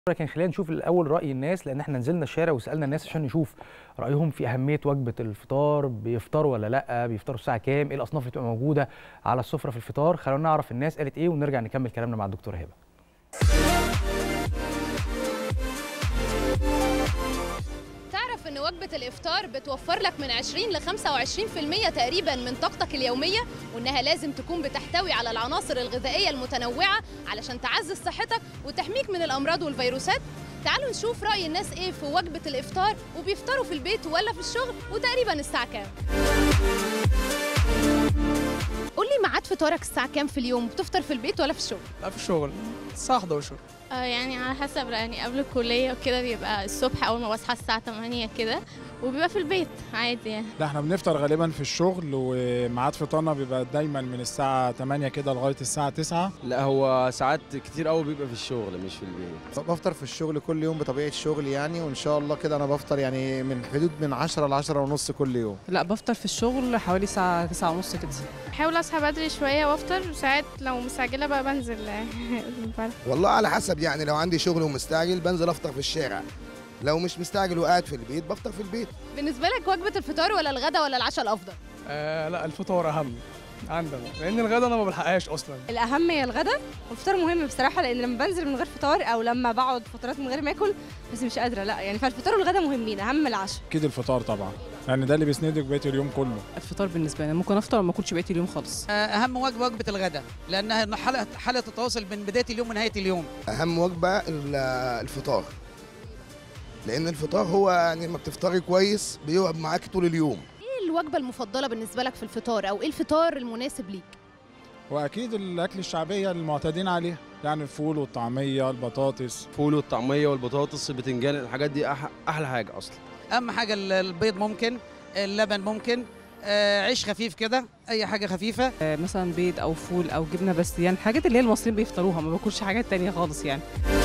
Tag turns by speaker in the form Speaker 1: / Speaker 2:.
Speaker 1: لكن خلينا نشوف الاول راي الناس لان احنا نزلنا الشارع وسالنا الناس عشان نشوف رايهم في اهميه وجبه الفطار بيفطروا ولا لا بيفطروا الساعه كام ايه الاصناف اللي بتبقى موجوده على السفره في الفطار خلونا نعرف الناس قالت ايه ونرجع نكمل كلامنا مع الدكتوره هبه
Speaker 2: تعرف ان وجبة الافطار بتوفر لك من 20 ل 25% تقريبا من طاقتك اليومية وانها لازم تكون بتحتوي على العناصر الغذائية المتنوعة علشان تعزز صحتك وتحميك من الامراض والفيروسات تعالوا نشوف رأي الناس ايه في وجبة الافطار وبيفطروا في البيت ولا في الشغل وتقريبا الساعة كام قول لي ميعاد فطارك الساعة كام في اليوم بتفطر في البيت ولا في الشغل
Speaker 3: لا في الشغل الساعة 11
Speaker 4: آه يعني على حسب يعني قبل الكلية وكده بيبقى الصبح أول ما بصحى الساعة 8 كده وبيبقى في البيت عادي يعني
Speaker 5: لا احنا بنفطر غالبا في الشغل وميعاد فطارنا بيبقى دايما من الساعة 8 كده لغاية الساعة 9
Speaker 6: لا هو ساعات كتير قوي بيبقى في الشغل مش في البيت
Speaker 7: بفطر في الشغل كل يوم بطبيعة الشغل يعني وإن شاء الله كده أنا بفطر يعني من حدود من 10 ل 10 ونص كل يوم
Speaker 8: لا بفطر في الشغل حوالي الساعة 9 ونص كده
Speaker 4: بحاول أصحى بدري شوية وأفطر وساعات لو مستعجلة بقى بنزل البلد
Speaker 9: والله على حسب يعني لو عندي شغل ومستعجل بنزل افطر في الشارع لو مش مستعجل وقاعد في البيت بفطر في البيت
Speaker 2: بالنسبة لك وجبة الفطار ولا الغداء ولا العشاء الافضل
Speaker 3: آه لا الفطار أهم عندنا لأن الغدا أنا ما بلحقهاش أصلا
Speaker 8: الأهم هي الغدا والفطار مهم بصراحة لأن لما بنزل من غير فطار أو لما بقعد فترات من غير ما آكل بس مش قادرة لا يعني فالفطار والغدا مهمين أهم من العشاء
Speaker 5: أكيد الفطار طبعا لأن ده اللي بيسندك بقية اليوم كله
Speaker 8: الفطار بالنسبة لي ممكن أفطر وما أكلش بقية اليوم خالص
Speaker 10: اهم وجبه وجبه الغداء لانها حلقه حلقه التواصل بين بدايه اليوم ونهايه اليوم
Speaker 9: اهم وجبه ال- الفطار لان الفطار هو يعني لما بتفطري كويس بيقعد معاكي طول اليوم
Speaker 2: ايه الوجبة المفضلة بالنسبة لك في الفطار او ايه الفطار المناسب ليك
Speaker 5: وأكيد الأكل الشعبية المعتادين عليها يعني الفول والطعمية البطاطس
Speaker 6: فول والطعميه والبطاطس البتنجان الحاجات دي أح- احلى حاجه اصلا
Speaker 10: اهم حاجه ال- البيض ممكن اللبن ممكن آه، عيش خفيف كده اي حاجه خفيفه
Speaker 8: مثلا بيض أو فول أو جبنة بس يعني الحاجات اللي هي المصريين بيفطروها ما باكلش حاجات تانية خالص يعني